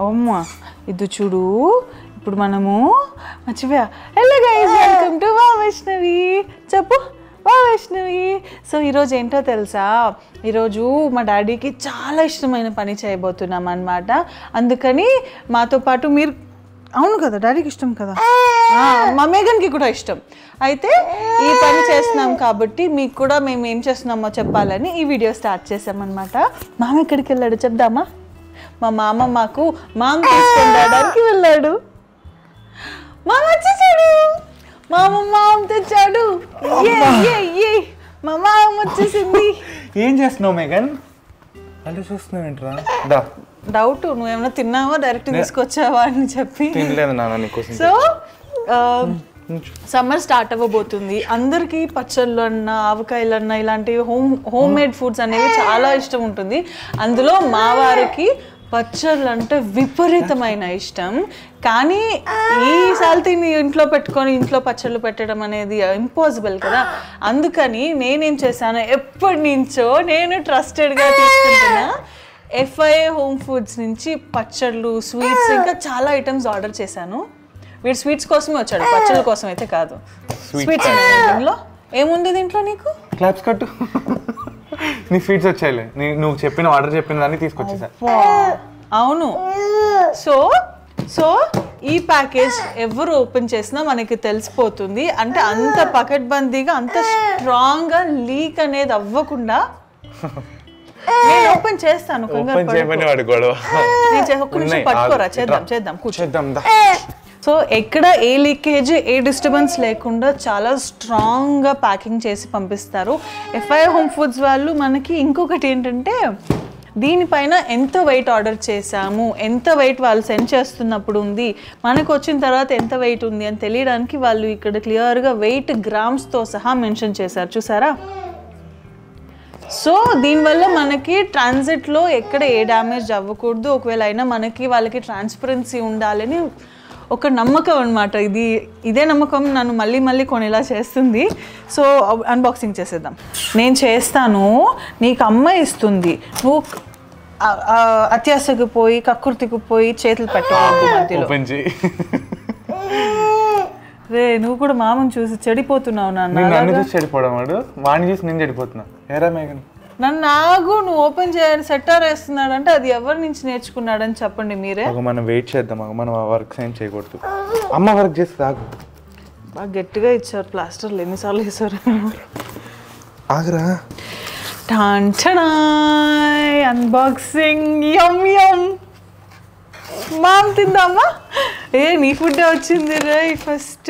అమ్మా ఇది చూడు ఇప్పుడు మనము మర్చిపోయా హలో గైస్ వెల్కమ్ టు వా వైష్ణవి చెప్పు వా వైష్ణవి సో ఈరోజు ఏంటో తెలుసా ఈరోజు మా డాడీకి చాలా ఇష్టమైన పని చేయబోతున్నాం అనమాట అందుకని మాతో పాటు మీరు అవును కదా డాడీకి ఇష్టం కదా ఆ, మా మేఘన్కి కూడా ఇష్టం అయితే ఈ పని చేస్తున్నాం కాబట్టి మీకు కూడా మేము ఏం చేస్తున్నామో చెప్పాలని ఈ వీడియో స్టార్ట్ చేసామన్నమాట మామ ఎక్కడికి వెళ్ళాడు చెప్దామా మా మామ మాకు మామ తీసుకొని రావడానికి వెళ్ళాడు మామ వచ్చేసాడు మామ మామ తెచ్చాడు ఏ, ఏ, ఏ. మా మామ వచ్చేసింది ఏం చేస్తున్నావు మేఘన్ అంటే చూస్తున్నావు ఏంట్రా దా డౌట్ నువ్వేమైనా తిన్నావా డైరెక్ట్ తీసుకొచ్చావా అని చెప్పి తినలేదు నాన్న నీకోసం సో సమ్మర్ స్టార్ట్ అవ్వబోతుంది అందరికీ పచ్చళ్ళు అన్న ఆవకాయలు అన్న ఇలాంటివి హోమ్ హోమ్ మేడ్ ఫుడ్స్ అనేవి చాలా ఇష్టం ఉంటుంది అందులో మా వారికి పచ్చళ్ళు అంటే విపరీతమైన ఇష్టం కానీ ఈ సాల్తీని ఇంట్లో పెట్టుకొని ఇంట్లో పచ్చళ్ళు పెట్టడం అనేది ఇంపాసిబుల్ కదా అందుకని నేనేం చేశాను ఎప్పటి నుంచో నేను ట్రస్టెడ్గా తీసుకుంటున్నా ఎఫ్ఐఏ హోమ్ ఫుడ్స్ నుంచి పచ్చళ్ళు స్వీట్స్ ఇంకా చాలా ఐటమ్స్ ఆర్డర్ చేశాను వీడు స్వీట్స్ కోసమే వచ్చాడు పచ్చళ్ళ కోసం అయితే కాదు స్వీట్స్ దీంట్లో ఏముంది దీంట్లో నీకు క్లాప్స్ కట్టు నీ స్వీట్స్ వచ్చాయిలే నీ నువ్వు చెప్పిన ఆర్డర్ చెప్పిన దాన్ని తీసుకొచ్చేసా అవును సో సో ఈ ప్యాకేజ్ ఎవరు ఓపెన్ చేసినా మనకి తెలిసిపోతుంది అంటే అంత పకడ్బందీగా అంత స్ట్రాంగ్గా లీక్ అనేది అవ్వకుండా నేను ఓపెన్ చేస్తాను కంగారు ఓపెన్ పడకు. చేయమని వాడు గొడవ నేను చే- ఒక్క నిమిషం ఉన్నాయి, పట్టుకోరా ఆగు. చేద్దాం ఇట్రా. చేద్దాం కూర్చో చేద్దాం దా సో ఎక్కడ ఏ లీకేజ్ ఏ డిస్టర్బెన్స్ లేకుండా చాలా స్ట్రాంగ్గా ప్యాకింగ్ చేసి పంపిస్తారు ఎఫ్ఐ హోమ్ ఫుడ్స్ వాళ్ళు మనకి ఇంకొకటి ఏంటంటే దీనిపైన ఎంత వెయిట్ ఆర్డర్ చేశాము ఎంత వెయిట్ వాళ్ళు సెండ్ చేస్తున్నప్పుడు ఉంది మనకు వచ్చిన తర్వాత ఎంత వెయిట్ ఉంది అని తెలియడానికి వాళ్ళు ఇక్కడ క్లియర్గా వెయిట్ గ్రామ్స్తో సహా మెన్షన్ చేశారు చూసారా సో దీనివల్ల మనకి ట్రాన్సిట్లో ఎక్కడ ఏ డ్యామేజ్ అవ్వకూడదు ఒకవేళ అయినా మనకి వాళ్ళకి ట్రాన్స్పరెన్సీ ఉండాలని ఒక నమ్మకం అనమాట ఇది ఇదే నమ్మకం నన్ను మళ్ళీ మళ్ళీ కొనేలా చేస్తుంది సో అన్బాక్సింగ్ చేసేద్దాం నేను చేస్తాను నీకు అమ్మ ఇస్తుంది నువ్వు ఆ- ఆ అత్యాసకు పోయి కక్కుర్తికి పోయి చేతులు పెట్టవద్దు మధ్యలో ఓపెన్ చేయి రే నువ్వు కూడా మామని చూసి చెడిపోతున్నావు నాన్న నేను నన్ను చూసి చెడిపోవడం వాడు వాడిని చూసి నేను చెడిపోతున్నా ఏరా మేఘన్ నన్ను నాగు నువ్వు ఓపెన్ చేయాలి సెట్టార్ వేస్తున్నాడు అంటే అది ఎవరి నుంచి నేర్చుకున్నాడని చెప్పండి మీరే ఒక మనం వెయిట్ చేద్దాం ఒక మనం వర్క్స్ ఏం చేయకూడదు అమ్మ వర్క్ చేసి రాగు బాగా గట్టిగా ఇచ్చారు ప్లాస్టర్లు ఎన్నిసార్లు వేసారు ఆగరా అన్బాక్సింగ్ యమ్ యమ్ మామ్ తిందామా ఏ నీ ఫుడ్ వచ్చింది రే ఫస్ట్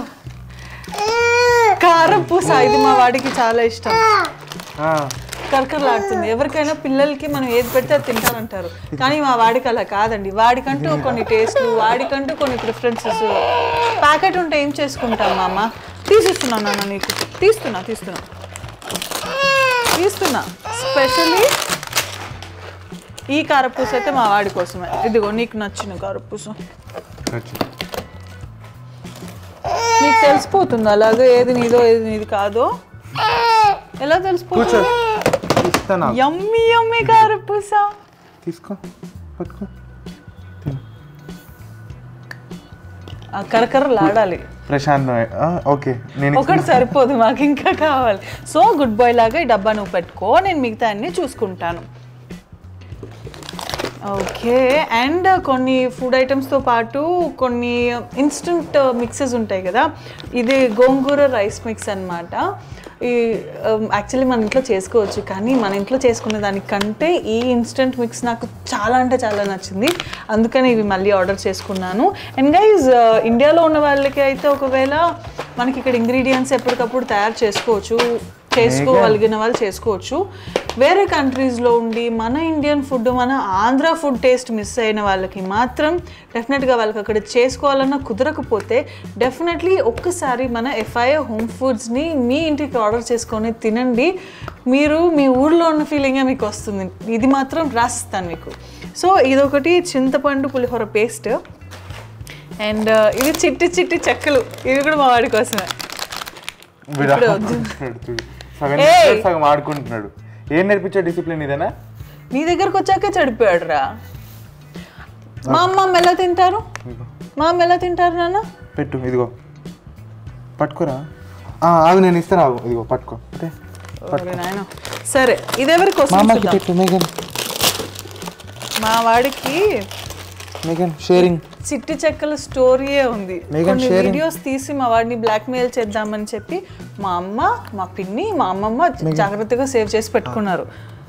కారం పూస ఇది మా వాడికి చాలా ఇష్టం ఆ, కరకరలాడుతుంది ఎవరికైనా పిల్లలకి మనం ఏది పెడితే అది తింటారంటారు కానీ మా వాడికి అలా కాదండి వాడికంటూ కొన్ని టేస్ట్లు వాడికంటూ కొన్ని ప్రిఫరెన్సెస్ ప్యాకెట్ ఉంటే ఏం చేసుకుంటాం మామ తీసిస్తున్నాను నాన్న నీకు తీస్తున్నా తీస్తున్నా తీస్తున్నా స్పెషల్లీ ఈ కారపూస అయితే మా వాడి కోసమే ఇదిగో నీకు నచ్చిన కారపూస వచ్చి. నీకు తెలిసిపోతుంది అలాగే ఏది నీదో ఏది నీది కాదో ఎలా కూర్చో తెలిసిపోతుంది ఇస్తా నాకు యమ్మీ యమ్మీ కారపూస తీసుకో పట్టుకో ఆ కరకరలాడాలి ప్రశాంత్ ఆ, ఓకే నేను ఒకటి సరిపోదు మాకు ఇంకా కావాలి సో గుడ్ బాయ్ లాగా ఈ డబ్బా నువ్వు పెట్టుకో నేను మిగతా అన్ని చూసుకుంటాను ఓకే అండ్ కొన్ని ఫుడ్ ఐటమ్స్తో పాటు కొన్ని ఇన్స్టంట్ మిక్సెస్ ఉంటాయి కదా ఇది గోంగూర రైస్ మిక్స్ అన్నమాట ఈ యాక్చువల్లీ మన ఇంట్లో చేసుకోవచ్చు కానీ మన ఇంట్లో చేసుకునే దానికంటే ఈ ఇన్స్టంట్ మిక్స్ నాకు చాలా అంటే చాలా నచ్చింది అందుకని ఇవి మళ్ళీ ఆర్డర్ చేసుకున్నాను అండ్ గైజ్ ఇండియాలో ఉన్న వాళ్ళకి అయితే ఒకవేళ మనకి ఇక్కడ ఇంగ్రీడియంట్స్ ఎప్పటికప్పుడు తయారు చేసుకోవచ్చు చేసుకోగలిగిన వాళ్ళు చేసుకోవచ్చు వేరే కంట్రీస్లో ఉండి మన ఇండియన్ ఫుడ్ మన ఆంధ్ర ఫుడ్ టేస్ట్ మిస్ అయిన వాళ్ళకి మాత్రం డెఫినెట్గా వాళ్ళకి అక్కడ చేసుకోవాలన్నా కుదరకపోతే డెఫినెట్లీ ఒక్కసారి మన ఎఫ్ఐఏ హోమ్ ఫుడ్స్ని మీ ఇంటికి ఆర్డర్ చేసుకొని తినండి మీరు మీ ఊర్లో ఉన్న ఫీలింగే మీకు వస్తుంది ఇది మాత్రం రాసిస్తాను మీకు సో ఇదొకటి చింతపండు పులిహోర పేస్ట్ అండ్ ఇది చిట్టి చిట్టి చెక్కలు ఇవి కూడా మా వాడి కోసమే వీడు ఇప్పుడే వద్దు. ఆడుకుంటున్నాడు చూడు. సగం ఏయ్! నేర్పాడు, సగం ఆడుకుంటున్నాడు ఏం నేర్పించే డిసిప్లిన్ ఇదేనా నీ దగ్గరకు వచ్చాకే చెడిపోయాడు రా మా అమ్మ ఎలా తింటారు ఇదిగో మా అమ్మ ఎలా తింటారు నాన్న పెట్టు ఇదిగో పట్టుకోరా ఆ, ఆగు నేను ఇస్తాను ఆగు ఇదిగో పట్టుకో అంటే ఓరే నాయన సరే ఇది ఎవరి మా కోసం అమ్మకి చూద్దాం. పెట్టు మేఘన్ మా వాడికి మేఘన్ షేరింగ్ చిట్టి చెక్కల స్టోరీయే ఉంది Megan కొన్ని sharing. వీడియోస్ తీసి మా వాడిని బ్లాక్మెయిల్ చేద్దామని చెప్పి మా అమ్మ మా పిన్ని మా అమ్మమ్మ జాగ్రత్తగా సేవ్ చేసి పెట్టుకున్నారు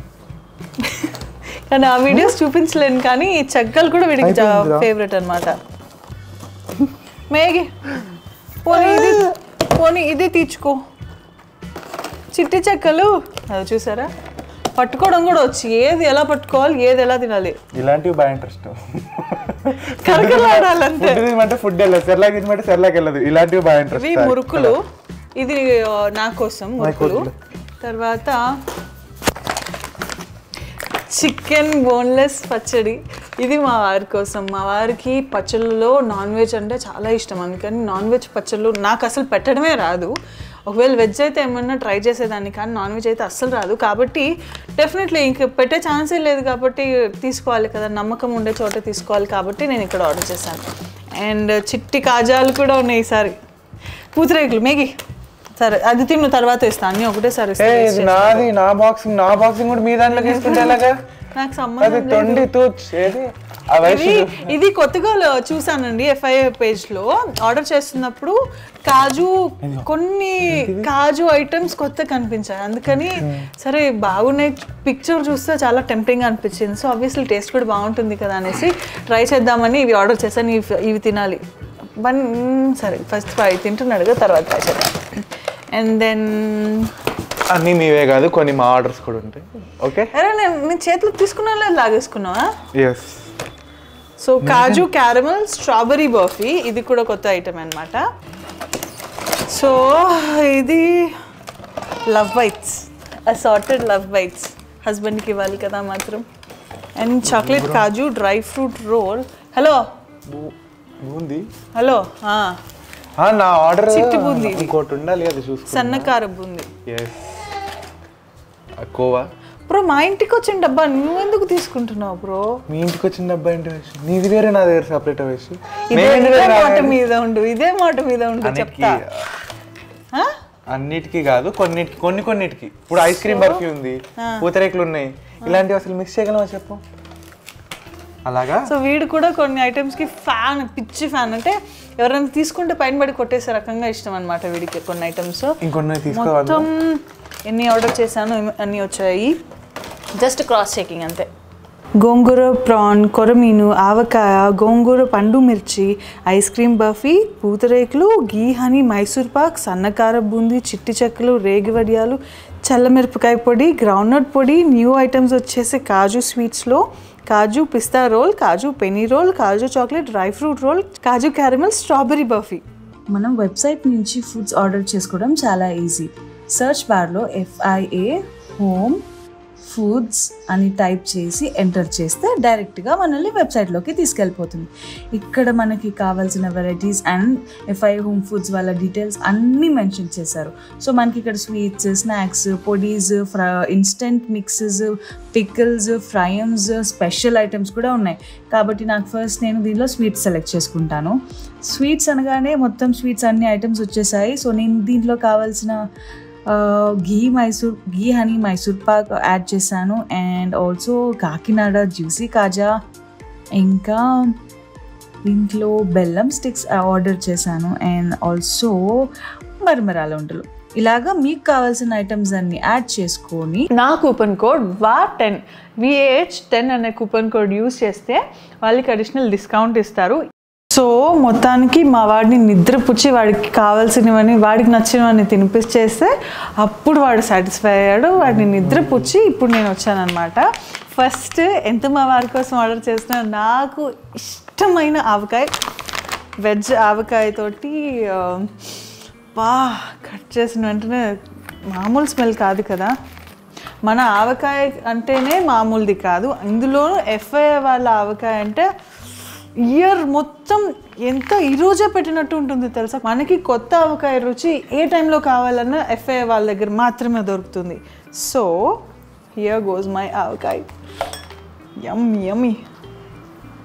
కానీ ఆ వీడియోస్ చూపించలేను కానీ ఈ చెక్కలు కూడా వీడికి అయిపోయిందిరా. ఫేవరెట్ అన్నమాట మేగి పోనీ ఇది పోనీ ఇది తీర్చుకో చిట్టి చెక్కలు అది చూసారా పట్టుకోవడం కూడా వచ్చి ఏది ఎలా పట్టుకోవాలి ఏది ఎలా తినాలి ఇలాంటివి బాగా ఇంట్రెస్ట్ కరకలాడాలంతే ఫుడ్ తినమంటే ఫుడ్ వెళ్ళదు సెర్లాక్ తినమంటే సెర్లాక్ వెళ్ళదు ఇలాంటివి బాగా ఇవి ఇంట్రెస్ట్ మురుకులు ఇది ఆ, నా కోసం మురుకులు తర్వాత చికెన్ బోన్లెస్ పచ్చడి ఇది మా వారి కోసం మా వారికి పచ్చళ్ళలో నాన్ వెజ్ అంటే చాలా ఇష్టం అందుకని నాన్ వెజ్ పచ్చళ్ళు నాకు అసలు పెట్టడమే రాదు ఒకవేళ వెజ్ అయితే ఏమన్నా ట్రై చేసేదాన్ని కానీ నాన్ వెజ్ అయితే అస్సలు రాదు కాబట్టి డెఫినెట్లీ ఇంక పెట్టే ఛాన్సే లేదు కాబట్టి తీసుకోవాలి కదా నమ్మకం ఉండే చోట తీసుకోవాలి కాబట్టి నేను ఇక్కడ ఆర్డర్ చేశాను అండ్ చిట్టి కాజాలు కూడా ఉన్నాయి ఈసారి పూతరేకులు మేగి సరే అది తిన్న తర్వాత ఇస్తాను అన్నీ ఒకటేసారి ఏ ఇస్తాను ఇది నాది నా బాక్సింగ్ నా బాక్సింగ్ కూడా మీ దాంట్లోకి వేసుకుంటే ఎలాగా నాకు అది సంబంధం తొండి తూచ్ ఏది ఆ వయసు ఇది ఇది కొత్తగా లో- చూసానండి ఎఫ్ఐఏ పేజ్ లో ఆర్డర్ చేస్తున్నప్పుడు కాజు కొన్ని కాజు ఐటమ్స్ కొత్త కనిపించాయి అందుకని సరే బాగున్నాయి పిక్చర్ చూస్తే చాలా టెంప్టింగ్ అనిపించింది సో ఆబ్వియస్లీ టేస్ట్ కూడా బాగుంటుంది కదా అనేసి ట్రై చేద్దామని ఇవి ఆర్డర్ చేశాను ఇవి ఇవి తినాలి బన్ సరే ఫస్ట్ ఫ్రై తింటున్నాడు కదా తర్వాత ట్రై చేద్దాం అండ్ దెన్ అన్నీ మీవే కాదు కొన్ని మా ఆర్డర్స్ కూడా ఉంటాయి ఓకే అరే నేను నేను చేతిలో తీసుకున్నా లేదు లాగేసుకున్నావా yes so kaju caramel strawberry barfi ఇది కూడా కొత్త ఐటమ్ అన్నమాట సో ఇది love bites assorted love bites హస్బెండ్కి ఇవ్వాలి కదా మాత్రం and chocolate kaju dry fruit roll hello boondi hello ఆ, నా ఆర్డర్ చిట్టి బూందీ ఇది. ఇంకోటి ఉండాలి అది చూసుకో సన్నకార బుంది ఎస్ కోవా బ్రో మా ఇంటికి వచ్చిన డబ్బా నువ్వు ఎందుకు తీసుకుంటున్నావు బ్రో మీ ఇంటికి వచ్చిన డబ్బా ఏంటి వేసి నీది వేరే నా దగ్గర సపరేట్ వేసి ఇదే ఇదే మాట మీద ఉండు ఇదే మాట మీద ఉండు చెప్తా ఆ? అన్నిటికీ కాదు కొన్నిటికి కొన్ని కొన్నిటికి ఇప్పుడు ఐస్ క్రీమ్ బర్ఫీ ఉంది పూతరేకులు ఉన్నాయి ఇలాంటివి అసలు మిక్స్ చేయగలమా చెప్పు అలాగా సో వీడు కూడా కొన్ని ఐటమ్స్ కి ఫ్యాన్ పిచ్చి ఫ్యాన్ అంటే ఎవరైనా తీసుకుంటే పైన పడి కొట్టేసే రకంగా ఇష్టం అనమాట వీడికి కొన్ని ఐటమ్స్ ఇంకొన్ని తీసుకోవాలి మొత్తం ఎన్ని ఆర్డర్ చేశాను ఎన్ని- అన్ని వచ్చాయి జస్ట్ క్రాస్ చెకింగ్ అంతే గోంగూర ప్రాన్ కొరమీను ఆవకాయ గోంగూర పండు మిర్చి ఐస్ క్రీమ్ బర్ఫీ పూతరేకులు గీ హనీ మైసూర్ పాక్ సన్నకార బూందీ చిట్టి చెక్కలు రేగి వడియాలు చల్లమిరపకాయ పొడి గ్రౌండ్నట్ పొడి న్యూ ఐటమ్స్ వచ్చేసి కాజు స్వీట్స్లో కాజు పిస్తా రోల్ కాజు పెనీ roll kaju chocolate dry fruit roll kaju caramel strawberry barfi మనం వెబ్సైట్ నుంచి ఫుడ్స్ ఆర్డర్ చేసుకోవడం చాలా ఈజీ సర్చ్ బార్లో ఎఫ్ఐఏ హోమ్ ఫుడ్స్ అని టైప్ చేసి ఎంటర్ చేస్తే డైరెక్ట్గా మనల్ని వెబ్సైట్లోకి తీసుకెళ్ళిపోతుంది ఇక్కడ మనకి కావాల్సిన varieties and FI home foods వాళ్ళ డీటెయిల్స్ అన్నీ మెన్షన్ చేశారు సో మనకి ఇక్కడ స్వీట్స్ స్నాక్స్ పొడీస్ ఫ్ర instant mixes pickles fryums special items కూడా ఉన్నాయి కాబట్టి నాకు ఫస్ట్ నేను దీనిలో స్వీట్స్ సెలెక్ట్ చేసుకుంటాను స్వీట్స్ అనగానే మొత్తం స్వీట్స్ అన్ని ఐటమ్స్ వచ్చేసాయి సో నేను దీంట్లో కావాల్సిన ghee Mysore ghee honey Mysore pak add చేశాను and also Kakinada juicy kaja ఇంకా దీంట్లో బెల్లం స్టిక్స్ ఆర్డర్ చేశాను అండ్ ఆల్సో మరమరాల ఉండలు ఇలాగా మీకు కావాల్సిన ఐటమ్స్ అన్ని యాడ్ చేసుకొని నా కూపన్ కోడ్ వా టెన్ విఏహెచ్ టెన్ అనే కూపన్ కోడ్ యూస్ చేస్తే వాళ్ళకి అడిషనల్ డిస్కౌంట్ ఇస్తారు సో మొత్తానికి మా వాడిని నిద్రపుచ్చి వాడికి కావాల్సినవన్నీ వాడికి నచ్చినవన్నీ తినిపించేస్తే అప్పుడు వాడు సాటిస్ఫై అయ్యాడు వాడిని నిద్రపుచ్చి ఇప్పుడు నేను వచ్చానమాట ఫస్ట్ ఎంత మా వారి కోసం ఆర్డర్ చేసినా నాకు ఇష్టమైన ఆవకాయ వెజ్ ఆవకాయతోటి ఆ, వా కట్ చేసిన వెంటనే మామూలు స్మెల్ కాదు కదా మన ఆవకాయ అంటేనే మామూలుది కాదు ఇందులోనూ ఎఫ్ఐ వాళ్ళ ఆవకాయ అంటే ఇయర్ మొత్తం ఎంత ఈరోజే పెట్టినట్టు ఉంటుంది తెలుసా మనకి కొత్త ఆవకాయ రుచి ఏ టైంలో కావాలన్నా ఎఫ్ఐ వాళ్ళ దగ్గర మాత్రమే దొరుకుతుంది సో హియర్ గోస్ మై ఆవకాయ యమ్ యమ్మీ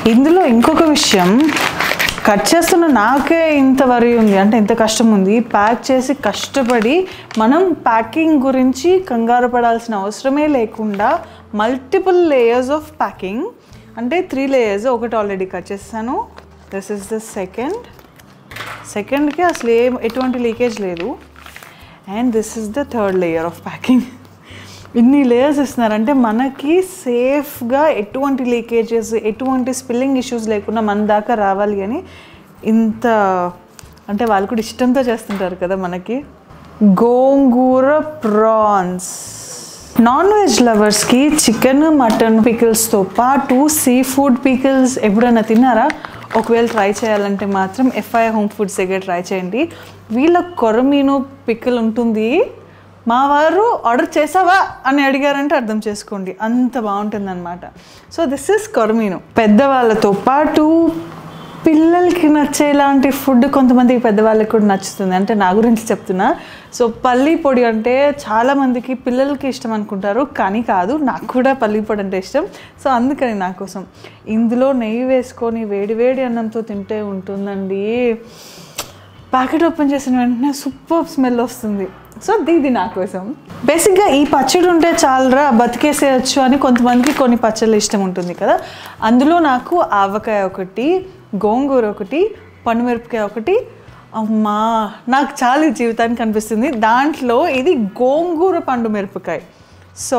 ఇందులో ఇంకొక విషయం కట్ చేస్తున్న నాకే ఇంత వరి ఉంది అంటే ఇంత కష్టం ఉంది ప్యాక్ చేసి కష్టపడి మనం ప్యాకింగ్ గురించి కంగారు పడాల్సిన అవసరమే లేకుండా మల్టిపుల్ లేయర్స్ ఆఫ్ ప్యాకింగ్ అంటే త్రీ లేయర్స్ ఒకటి ఆల్రెడీ కట్ చేస్తాను దిస్ ఇస్ ద సెకండ్ సెకండ్కి అసలు ఏం ఎటువంటి లీకేజ్ లేదు and this is the third layer of packing ఇన్ని లేయర్స్ ఇస్తున్నారంటే మనకి సేఫ్గా ఎటువంటి లీకేజెస్ ఎటువంటి స్పిల్లింగ్ ఇష్యూస్ లేకుండా మన దాకా రావాలి అని ఇంత అంటే వాళ్ళు కూడా ఇష్టంతో చేస్తుంటారు కదా మనకి గోంగూర ప్రాన్స్ నాన్ వెజ్ లవర్స్కి చికెన్ మటన్ పికిల్స్తో పాటు సీ ఫుడ్ పికిల్స్ ఎప్పుడైనా తిన్నారా ఒకవేళ ట్రై చేయాలంటే మాత్రం ఎఫ్ఐ హోమ్ ఫుడ్స్ దగ్గర ట్రై చేయండి వీళ్ళ కొరమీను పికిల్ ఉంటుంది మా వారు ఆర్డర్ చేసావా అని అడిగారంటే అర్థం చేసుకోండి అంత బాగుంటుంది అనమాట సో దిస్ ఇస్ కొరమీను పెద్దవాళ్ళతో పాటు పిల్లలకి నచ్చేలాంటి ఫుడ్ కొంతమందికి పెద్దవాళ్ళకి కూడా నచ్చుతుంది అంటే నా గురించి చెప్తున్నా సో పల్లి పొడి అంటే చాలామందికి పిల్లలకి ఇష్టం అనుకుంటారు కానీ కాదు నాకు కూడా పల్లి పొడి అంటే ఇష్టం సో అందుకని నా కోసం ఇందులో నెయ్యి వేసుకొని వేడి వేడి అన్నంతో తింటే ఉంటుందండి ప్యాకెట్ ఓపెన్ చేసిన వెంటనే సూపర్ స్మెల్ వస్తుంది సో దీది నా కోసం బేసిక్గా ఈ పచ్చడి ఉంటే చాలరా బతికేసేయచ్చు అని కొంతమందికి కొన్ని పచ్చళ్ళు ఇష్టం ఉంటుంది కదా అందులో నాకు ఆవకాయ ఒకటి గోంగూర ఒకటి పండుమిరపకాయ ఒకటి అమ్మా నాకు చాలా ఈ జీవితానికి అనిపిస్తుంది దాంట్లో ఇది గోంగూర పండు మిరపకాయ సో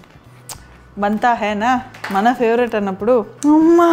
బంతా హేనా మన ఫేవరెట్ అన్నప్పుడు అమ్మా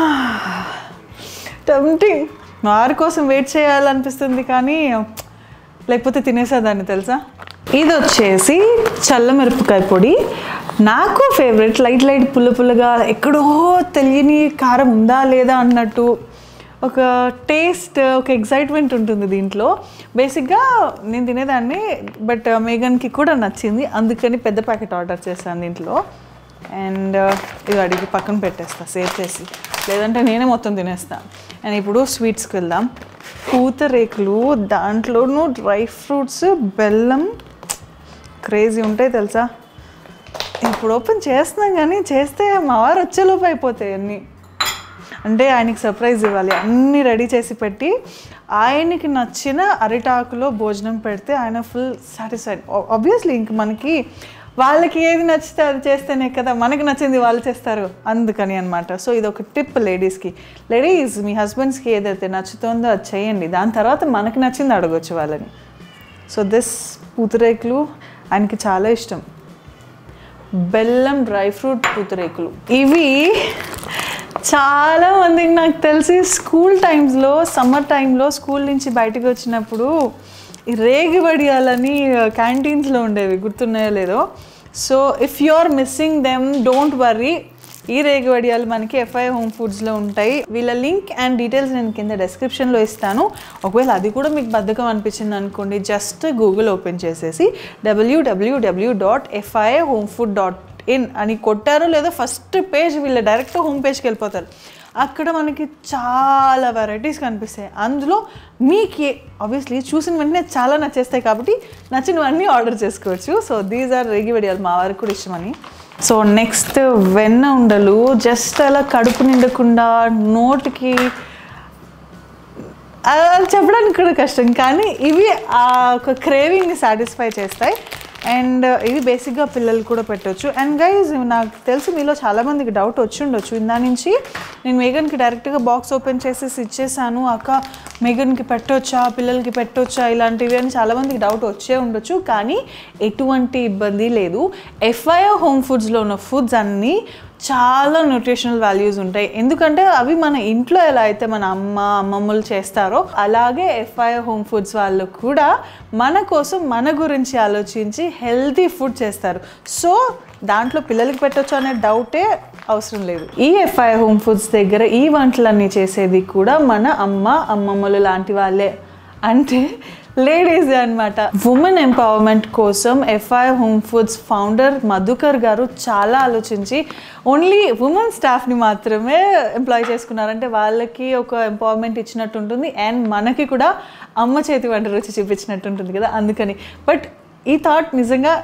టెంప్టింగ్ వారి కోసం వెయిట్ చేయాలనిపిస్తుంది కానీ లేకపోతే తినేసేదాన్ని తెలుసా ఇది వచ్చేసి చల్ల మిరపకాయ పొడి నాకు ఫేవరెట్ లైట్ లైట్ పుల్ల పుల్లగా ఎక్కడో తెలియని కారం ఉందా లేదా అన్నట్టు ఒక టేస్ట్ ఒక ఎగ్జైట్మెంట్ ఉంటుంది దీంట్లో బేసిక్గా నేను తినేదాన్ని బట్ మేఘన్కి కూడా నచ్చింది అందుకని పెద్ద ప్యాకెట్ ఆర్డర్ చేశాను దీంట్లో అండ్ ఇది అడిగి పక్కన పెట్టేస్తా సేవ్ చేసి లేదంటే నేనే మొత్తం తినేస్తాను అండ్ ఇప్పుడు స్వీట్స్కి వెళ్దాం పూతరేకులు దాంట్లోనూ డ్రై ఫ్రూట్స్ బెల్లం క్రేజీ ఉంటాయి తెలుసా ఇప్పుడు ఓపెన్ చేస్తున్నాం కానీ చేస్తే మా వారు వచ్చేలోపు అయిపోతాయి అన్నీ అంటే ఆయనకి సర్ప్రైజ్ ఇవ్వాలి అన్నీ రెడీ చేసి పెట్టి ఆయనకి నచ్చిన అరిటాకులో భోజనం పెడితే ఆయన ఫుల్ సాటిస్ఫైడ్ ఆబ్వియస్లీ ఇంక మనకి వాళ్ళకి ఏది నచ్చితే అది చేస్తేనే కదా మనకి నచ్చింది వాళ్ళు చేస్తారు అందుకని అనమాట సో ఇది ఒక టిప్ లేడీస్కి లేడీస్ మీ హస్బెండ్స్కి ఏదైతే నచ్చుతుందో అది చేయండి దాని తర్వాత మనకి నచ్చింది అడగొచ్చు వాళ్ళని సో దిస్ పూతరేకులు ఆయనకి చాలా ఇష్టం బెల్లం డ్రై ఫ్రూట్ పూతరేకులు ఇవి చాలా మందికి నాకు తెలిసి స్కూల్ టైమ్స్లో సమ్మర్ టైంలో స్కూల్ నుంచి బయటకు వచ్చినప్పుడు ఈ రేగి వడియాలని క్యాంటీన్స్లో ఉండేవి గుర్తున్నాయో లేదో so if you are missing them don't worry ఈ రేగి వడియాలు మనకి ఎఫ్ఐ హోమ్ ఫుడ్స్లో ఉంటాయి వీళ్ళ లింక్ అండ్ డీటెయిల్స్ నేను కింద డెస్క్రిప్షన్లో ఇస్తాను ఒకవేళ అది కూడా మీకు బద్ధకం అనిపించింది అనుకోండి జస్ట్ గూగుల్ ఓపెన్ చేసేసి WWW dot FI home food dot in అని కొట్టారో లేదో ఫస్ట్ పేజ్ వీళ్ళ డైరెక్ట్ హోమ్ పేజ్కి వెళ్ళిపోతారు అక్కడ మనకి చాలా వెరైటీస్ కనిపిస్తాయి అందులో మీకు ఆబ్వియస్లీ చూసిన వెంటనే చాలా నచ్చేస్తాయి కాబట్టి నచ్చినవన్నీ ఆర్డర్ చేసుకోవచ్చు సో దీస్ ఆర్ రేగి వడియాలు మా వారికి కూడా ఇష్టమని సో నెక్స్ట్ వెన్న ఉండలు జస్ట్ అలా కడుపు నిండకుండా నోటికి అది చెప్పడానికి కూడా కష్టం కానీ ఇవి ఆ ఒక క్రేవింగ్ని సాటిస్ఫై చేస్తాయి అండ్ ఇది బేసిక్గా పిల్లలు కూడా పెట్టవచ్చు అండ్ గైజ్ నాకు తెలుసు మీలో చాలామందికి డౌట్ వచ్చి ఉండొచ్చు ఇందా నుంచి నేను మేఘన్కి డైరెక్ట్గా బాక్స్ ఓపెన్ చేసేసి ఇచ్చేసాను అక్క మేఘన్కి పెట్టొచ్చా పిల్లలకి పెట్టొచ్చా ఇలాంటివి అని చాలామందికి డౌట్ వచ్చే ఉండొచ్చు కానీ ఎటువంటి ఇబ్బంది లేదు ఎఫ్ఐఆర్ హోమ్ ఫుడ్స్లో ఉన్న ఫుడ్స్ అన్నీ చాలా న్యూట్రిషనల్ వాల్యూస్ ఉంటాయి ఎందుకంటే అవి మన ఇంట్లో ఎలా అయితే మన అమ్మ అమ్మమ్మలు చేస్తారో అలాగే ఎఫ్ఐ హోమ్ ఫుడ్స్ వాళ్ళు కూడా మన కోసం మన గురించి ఆలోచించి హెల్తీ ఫుడ్ చేస్తారు సో దాంట్లో పిల్లలకి పెట్టొచ్చు అనే డౌటే అవసరం లేదు ఈ ఎఫ్ఐ హోమ్ ఫుడ్స్ దగ్గర ఈ వంటలన్నీ చేసేది కూడా మన అమ్మ అమ్మమ్మలు లాంటి వాళ్ళే అంటే లేడీస్ అనమాట ఉమెన్ ఎంపవర్మెంట్ కోసం FI home foods founder Madhukar garu చాలా ఆలోచించి ఓన్లీ ఉమెన్ స్టాఫ్ని మాత్రమే ఎంప్లాయ్ చేసుకున్నారంటే వాళ్ళకి ఒక ఎంపవర్మెంట్ ఇచ్చినట్టు ఉంటుంది అండ్ మనకి కూడా అమ్మ చేతి వంట రుచి చూపించినట్టు ఉంటుంది కదా అందుకని బట్ ఈ థాట్ నిజంగా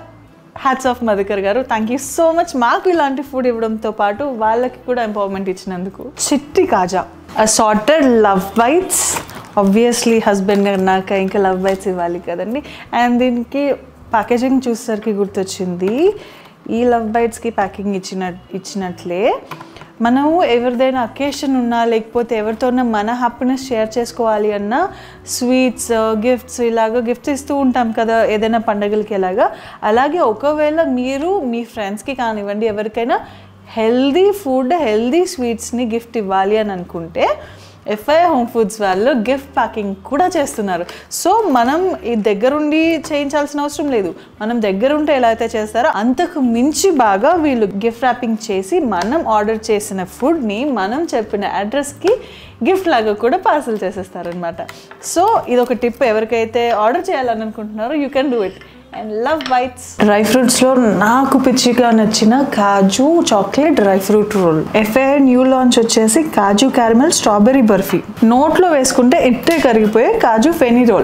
హ్యాట్స్ ఆఫ్ మధుకర్ గారు థ్యాంక్ యూ సో మచ్ మాకు ఇలాంటి ఫుడ్ ఇవ్వడంతో పాటు వాళ్ళకి కూడా ఎంపవర్మెంట్ ఇచ్చినందుకు చిట్టి kaja assorted love bites obviously husband అన్నాక ఇంకా లవ్ బైట్స్ ఇవ్వాలి కదండి అండ్ దీనికి ప్యాకేజింగ్ చూసేసరికి గుర్తొచ్చింది ఈ లవ్ బైట్స్కి ప్యాకింగ్ ఇచ్చిన ఇచ్చినట్లే మనము ఎవరిదైనా అకేషన్ ఉన్నా లేకపోతే ఎవరితోనైనా మన హ్యాపీనెస్ షేర్ చేసుకోవాలి అన్న స్వీట్స్ గిఫ్ట్స్ ఇలాగ గిఫ్ట్స్ ఇస్తూ ఉంటాం కదా ఏదైనా పండగలకి ఎలాగా అలాగే ఒకవేళ మీరు మీ ఫ్రెండ్స్కి కానివ్వండి ఎవరికైనా హెల్దీ ఫుడ్ హెల్దీ స్వీట్స్ని గిఫ్ట్ ఇవ్వాలి అని అనుకుంటే ఎఫ్ఐ హోమ్ ఫుడ్స్ వాళ్ళు గిఫ్ట్ ప్యాకింగ్ కూడా చేస్తున్నారు సో మనం ఈ దగ్గరుండి చేయించాల్సిన అవసరం లేదు మనం దగ్గరుంటే ఎలా అయితే చేస్తారో అంతకు మించి బాగా వీళ్ళు గిఫ్ట్ ర్యాపింగ్ చేసి మనం ఆర్డర్ చేసిన ఫుడ్ని మనం చెప్పిన అడ్రస్కి గిఫ్ట్ లాగా కూడా పార్సల్ చేసేస్తారనమాట సో ఇది ఒక టిప్ ఎవరికైతే ఆర్డర్ చేయాలని అనుకుంటున్నారో you can do it and love bites dry ఫ్రూట్స్లో నాకు పిచ్చిగా నచ్చిన kaju chocolate dry fruit roll FA new launch వచ్చేసి కాజు క్యారమెల్ స్ట్రాబెరీ బర్ఫీ నోట్లో వేసుకుంటే ఇట్టే కరిగిపోయే కాజు ఫెనీ రోల్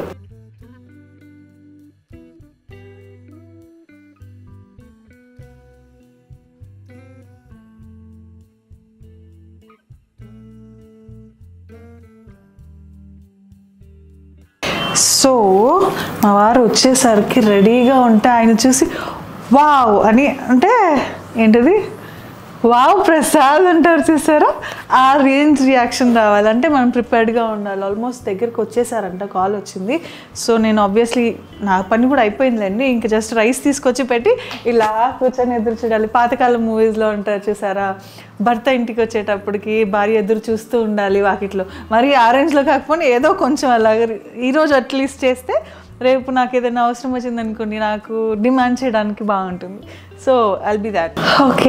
సో మా వారు వచ్చేసరికి రెడీగా ఉంటే ఆయన చూసి వావ్ అని అంటే ఏంటిది వావ్ ప్రసాద్ అంటారు చూసారా ఆ రేంజ్ రియాక్షన్ రావాలంటే మనం ప్రిపేర్డ్గా ఉండాలి ఆల్మోస్ట్ దగ్గరికి వచ్చేసారంట కాల్ వచ్చింది సో నేను ఆబ్వియస్లీ నా పని కూడా అయిపోయిందిలేండి ఇంక జస్ట్ రైస్ తీసుకొచ్చి పెట్టి ఇలా కూర్చొని ఎదురు చూడాలి పాతకాలం మూవీస్లో ఉంటారు చూసారా భర్త ఇంటికి వచ్చేటప్పటికి భార్య ఎదురు చూస్తూ ఉండాలి వాకిట్లో మరి ఆరెంజ్లో కాకపోతే ఏదో కొంచెం అలాగ ఈరోజు అట్లీస్ట్ చేస్తే రేపు నాకు ఏదైనా అవసరం వచ్చింది అనుకోండి నాకు డిమాండ్ చేయడానికి బాగుంటుంది so I'll be that okay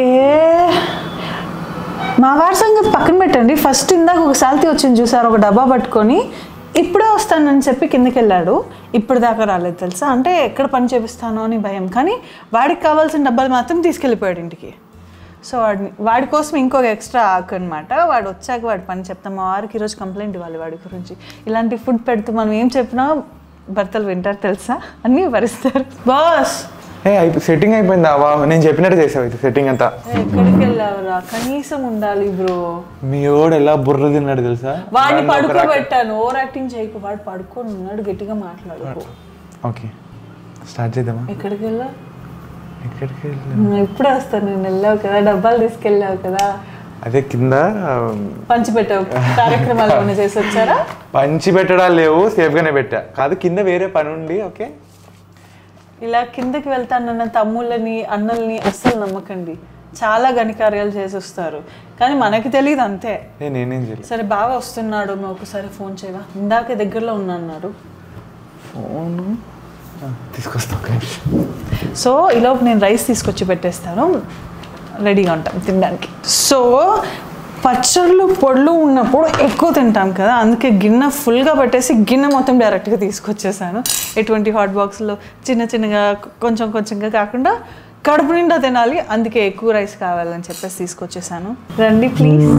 మా వారి సంగతి పక్కన పెట్టండి ఫస్ట్ ఇందాక ఒక సాల్తీ వచ్చింది చూసారు ఒక డబ్బా పట్టుకొని ఇప్పుడే వస్తానని చెప్పి కిందకి వెళ్ళాడు ఇప్పుడు దాకా రాలేదు తెలుసా అంటే ఎక్కడ పని చేపిస్తానో అని భయం కానీ వాడికి కావాల్సిన డబ్బాలు మాత్రం తీసుకెళ్ళిపోయాడు ఇంటికి సో వాడిని వాడి కోసం ఇంకొక ఎక్స్ట్రా ఆకు అనమాట వాడు వచ్చాక వాడి పని చెప్తాం మా వారికి ఈరోజు కంప్లైంట్ ఇవ్వాలి వాడి గురించి ఇలాంటి ఫుడ్ పెడుతూ మనం ఏం చెప్పినా భర్తలు వింటారు తెలుసా అన్నీ భరిస్తారు బాస్ ఏ అయిపో సెట్టింగ్ అయిపోయిందా వా నేను చెప్పినట్టు చేసావు అయితే సెట్టింగ్ అంతా ఎక్కడికి వెళ్ళావురా కనీసం ఉండాలి బ్రో మీ ఓడు ఎలా బుర్ర తిన్నాడు తెలుసా వాడిని పడుకోబెట్టాను ఓవర్ యాక్టింగ్ చేయకు వాడు పడుకొని ఉన్నాడు గట్టిగా మాట్లాడు ఓకే స్టార్ట్ చేద్దామా ఎక్కడికి వెళ్ళావు ఎక్కడికి వెళ్ళి నువ్వు ఎప్పుడే వస్తాను నేను వెళ్ళావు కదా డబ్బాలు తీసుకెళ్ళావు కదా అదే కింద పంచి పెట్టావు కార్యక్రమాలు ఏమైనా చేసి వచ్చారా పంచి పెట్టడాలు లేవు సేఫ్గానే పెట్టా కాదు కింద వేరే పని ఉండి ఓకే ఇలా కిందకి వెళ్తానన్న తమ్ముళ్ళని అన్నల్ని అస్సలు నమ్మకండి చాలా ఘనికార్యాలు చేసి వస్తారు కానీ మనకి తెలియదు అంతే నేను నేనేం చేయలేదు సరే బాగా వస్తున్నాడు నువ్వు ఒకసారి ఫోన్ చేయవా ఇందాక దగ్గరలో ఉన్నా అన్నాడు ఫోను తీసుకొస్తా ఒక నిమిషం సో ఈలోపు నేను రైస్ తీసుకొచ్చి పెట్టేస్తాను రెడీగా ఉంటాం తినడానికి సో పచ్చళ్ళు పొడులు ఉన్నప్పుడు ఎక్కువ తింటాం కదా అందుకే గిన్నె ఫుల్గా పెట్టేసి గిన్నె మొత్తం డైరెక్ట్గా తీసుకొచ్చేసాను ఎటువంటి హాట్ బాక్స్లో చిన్న చిన్నగా కొంచెం కొంచెంగా కాకుండా కడుపు నిండా తినాలి అందుకే ఎక్కువ రైస్ కావాలని చెప్పేసి తీసుకొచ్చేసాను రండి ప్లీజ్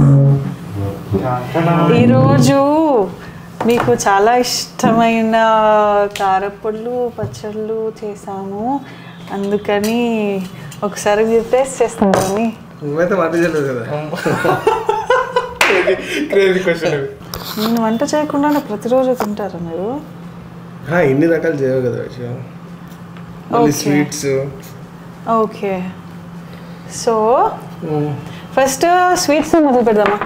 ఈరోజు మీకు చాలా ఇష్టమైన కారపొడులు పచ్చళ్ళు చేశాను అందుకని ఒకసారి మీరు టేస్ట్ చేస్తాను నువ్వైతే మాట చేయలేదు కదా క్రేజీ క్వశ్చన్ నేను వంట చేయకుండా ప్రతిరోజు తింటారా మీరు ఆ, ఇన్ని రకాలు చేయవు కదా విషయం మళ్ళీ Okay. Sweets okay so first sweets మొదలు పెడదామా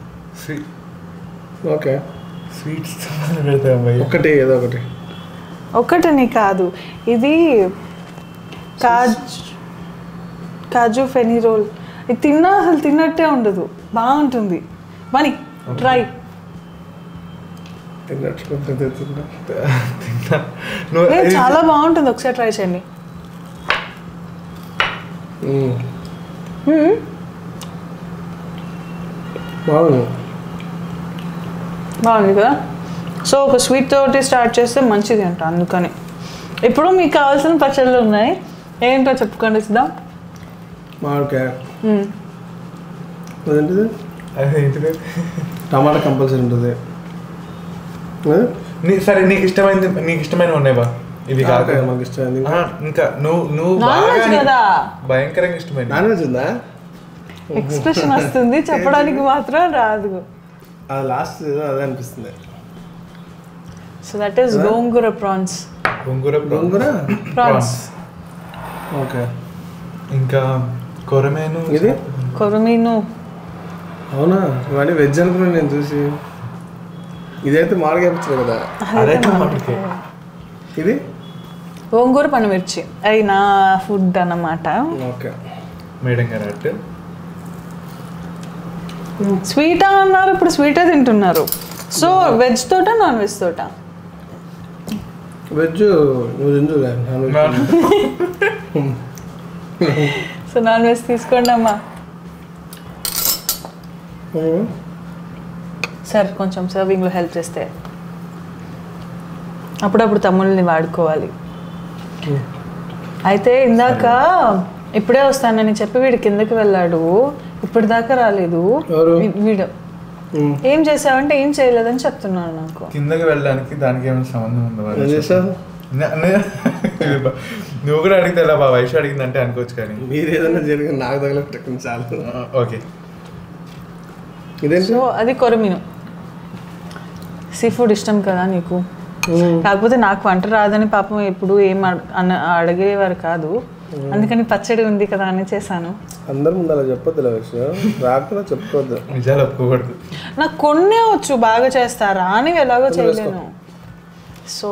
ఓకే స్వీట్స్ పెడతాం భయ్య ఒకటి ఏదో ఒకటి ఒకటని కాదు ఇది కాజు కాజు ఫెనీ రోల్ ఇది తిన్నా అసలు తిన్నట్టే ఉండదు బాగుంటుంది మనీ ట్రై తిన్నట్టు తిన్నా నువ్వు ఏ చాలా బాగుంటుంది ఒకసారి ట్రై చేయండి బాగుంది బాగుంది కదా సో ఒక స్వీట్ తోటి స్టార్ట్ చేస్తే మంచిది అంట అందుకని ఇప్పుడు మీకు కావాల్సిన పచ్చళ్ళు ఉన్నాయి ఏంటో చెప్పుకోండి సిద్ధం మామిడికాయ అదేంటిది టమాటా కంపల్సరీ ఉంటుంది అదే? నీ సరే నీకు ఇష్టమైంది నీకు ఇష్టమైన ఉన్నాయి బా ఇది కాదు ఓకే, మాకు ఇష్టమైంది ఆ, ఇంకా నువ్వు నువ్వు నాన్ వెజ్ బాగా కదా భయంకరంగా ఇష్టమైంది నాన్ వెజ్ ఉందా ఎక్స్ప్రెషన్ వస్తుంది చెప్పడానికి మాత్రం రాదు అది లాస్ట్ ఏదో అదే అనిపిస్తుంది సో దట్ ఈస్ గోంగూర ప్రాన్స్ గోంగూర గోంగూర ప్రాన్స్ ఓకే ఇంకా కొరమేను ఇది కొరమీను అవునా ఇవన్నీ వెజ్ అనుకున్నాను నేను చూసి ఇదైతే మామూలుగా అనిపించదు కదా అదైతే మామిడికాయ ఇది గోంగూర పనిమిర్చి అది నా ఫుడ్ అన్నమాట ఓకే మేడం గారు అట్టు స్వీటా అన్నారు ఇప్పుడు స్వీటే తింటున్నారు సో వెజ్ తోట నాన్ వెజ్ తోట వెజ్ నువ్వు తిందు non veg so non veg తీసుకోండి అమ్మా సార్ కొంచెం సర్వింగ్లో హెల్ప్ చేస్తే అప్పుడప్పుడు తమ్ముళ్ళని వాడుకోవాలి అయితే ఇందాక ఇప్పుడే వస్తానని చెప్పి వీడు కిందకి వెళ్ళాడు ఇప్పటిదాకా రాలేదు ఎవరు? వీ- వీడు ఏం చేసావంటే ఏం చేయలేదని చెప్తున్నాను నాకు కిందకి వెళ్ళడానికి దానికి ఏమైనా సంబంధం ఉందా ఏం మరి? చేశారు నే- నే- నువ్వు కూడా అడిగితే ఎలా బా వయసు అడిగిందంటే అనుకోవచ్చు కానీ మీరు ఏదైనా జరిగింది నాకు తగలటం చాలు ఆ, ఓకే ఇదేంటి సో అది కొరమీను సీ ఫుడ్ ఇష్టం కదా నీకు కాకపోతే నాకు వంట రాదని పాపం ఎప్పుడు ఏం అడ- అన- అడిగేవారు కాదు అందుకని పచ్చడి ఉంది కదా అని చేశాను అందరి ముందు అలా చెప్పొద్దు ఇలా విషయం రాకుండా చెప్పుకోవద్దు నిజాలు ఒప్పుకోకూడదు నాకు కొన్నే వచ్చు బాగా చేస్తారా అని ఎలాగో చేయలేను సో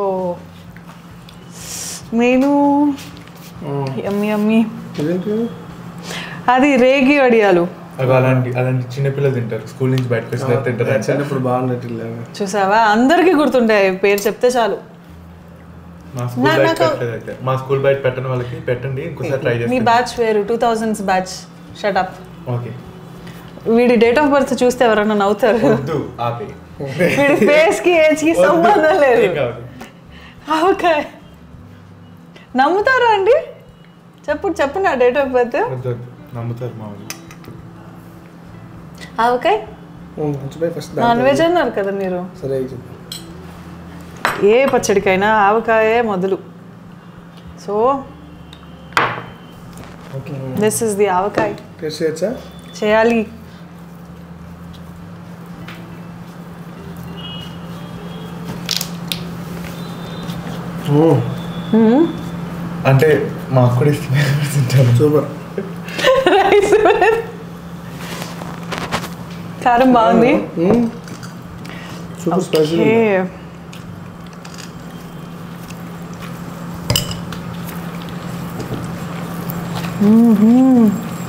నేను యమ్మి యమ్మి ఇదేంటి అది రేగి వడియాలు అవి అలాంటి అలాంటి చిన్నపిల్లలు తింటారు స్కూల్ నుంచి బయటకు వచ్చిన తింటారు అంటే చిన్నప్పుడు బాగున్నట్టు చూసావా అందరికీ గుర్తుంటాయి పేరు చెప్తే చాలు మా స్కూల్ బయట పెట్టలేదు అయితే మా స్కూల్ బయట పెట్టని వాళ్ళకి పెట్టండి ఇంకోసారి ట్రై మీ చేస్తాను బ్యాచ్ వేరు two thousands batch shut up okay వీడి డేట్ ఆఫ్ బర్త్ చూస్తే ఎవరన్నా నవ్వుతారు వద్దు ఆపే వీడి ఫేస్ కి ఏజ్ కి సంబంధం లేదు ఏం కాదు ఓకే నమ్ముతారా అండి చెప్పు చెప్పు నా డేట్ ఆఫ్ బర్త్ వద్దు వద్దు నమ్ముతారు మా వాళ్ళు ఓకే మంచిపోయి ఫస్ట్ నాన్ వెజ్ అన్నారు కదా మీరు సరే ఇది చెప్పు ఏ పచ్చడికైనా ఆవకాయే మొదలు సో దిస్ ఇస్ ది ఆవకాయ టేస్ట్ చేయొచ్చా చేయాలి అంటే మాకు కూడా ఇష్టమే తింటారు సూపర్ రైస్ కారం బాగుంది సూపర్ స్పైసీ ఓకే మ్మ్హ్మ్.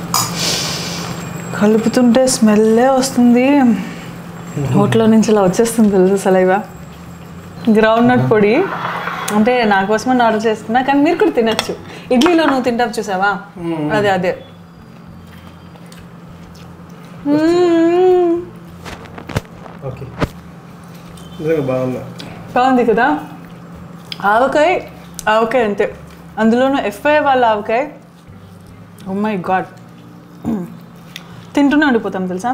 కలుపుతుంటే స్మెల్లే వస్తుంది హోటల్లో నుంచి ఇలా వచ్చేస్తుంది తెలుసు సలైవా గ్రౌండ్ నట్ పొడి అంటే నా కోసమని ఆర్డర్ చేసుకున్నా కానీ మీరు కూడా తినచ్చు ఇడ్లీలో నువ్వు తింటావు చూసావా అదే అదే మ్మ్. ఓకే నిజంగా బాగుందా బాగుంది కదా ఆవకాయ ఆవకాయ అంతే అందులోనూ ఎఫ్ఐ వాళ్ళ ఆవకాయ ఓ మై గాడ్ తింటూనే ఉండిపోతాం తెలుసా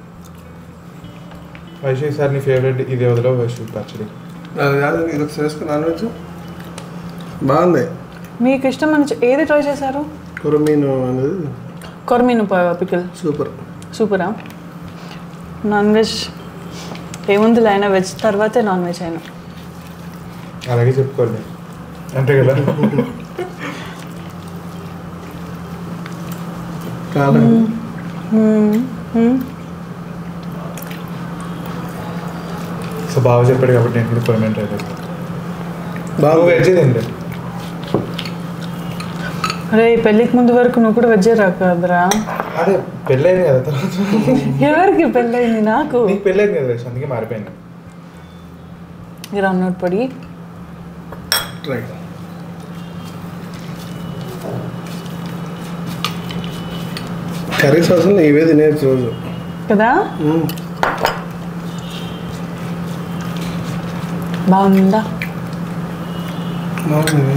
వైశేష్ సార్ నీ ఫేవరెట్ ఇది వదలవు వైశేష్ పచ్చడి అది కాదు ఇది ఒకసారి వేసుకుని నాన్ వెజ్ బాగుంది మీకు ఇష్టం అని చె- ఏది ట్రై చేశారు కొరమీను అనేది కొరమీను పికిల్ సూపర్ సూపరా నాన్ వెజ్ ఏముంది అయినా వెజ్ తర్వాతే నాన్ వెజ్ అయినా అలాగే చెప్పుకోవాలి అంతే కదా కాలం సో బాగా చెప్పాడు కాబట్టి నేను కూడా కొరమేను ట్రై చేస్తాను నువ్వు బాగుంది వెజ్ తింటే అరే ఈ పెళ్ళికి ముందు వరకు నువ్వు కూడా వెజ్జే రాకదరా అదే పెళ్ళైంది కదా తర్వాత ఎవరికి పెళ్ళయింది నాకు నీకు పెళ్ళైంది కదా వైశేష్ అందుకే మారిపోయింది గ్రౌండ్ నోట్ పొడి ట్రై కర్రీ సాసులు ఇవే తినేది రోజు కదా బాగుందా బాగుంది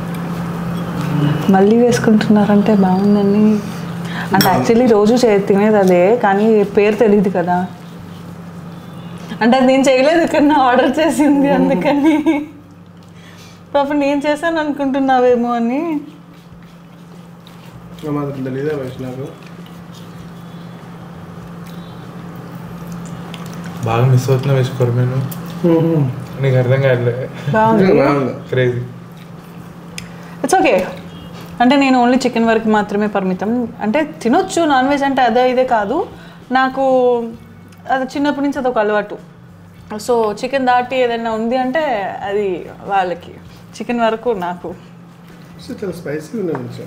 మళ్ళీ వేసుకుంటున్నారంటే బాగుందని అంటే యాక్చువల్లీ రోజు చే తినేది అదే కానీ పేరు తెలియదు కదా అంటే అది నేను చేయలేదు కన్నా ఆర్డర్ చేసింది అందుకని పాప నేను చేశాను అనుకుంటున్నావేమో అని మాత్రం తెలీదా వయసు నాకు బాగా మిస్ అవుతున్నా వేసుకోరు నేను నీకు అర్థం కావట్లే బాగుంది బాగుంది క్రేజీ ఇట్స్ ఓకే అంటే నేను ఓన్లీ చికెన్ వరకు మాత్రమే పరిమితం అంటే తినొచ్చు నాన్ వెజ్ అంటే అదే ఇదే కాదు నాకు అది చిన్నప్పటి నుంచి అదొక అలవాటు సో చికెన్ దాటి ఏదైనా ఉంది అంటే అది వాళ్ళకి చికెన్ వరకు నాకు సో చాలా స్పైసీగా ఉన్నాయి కొంచెం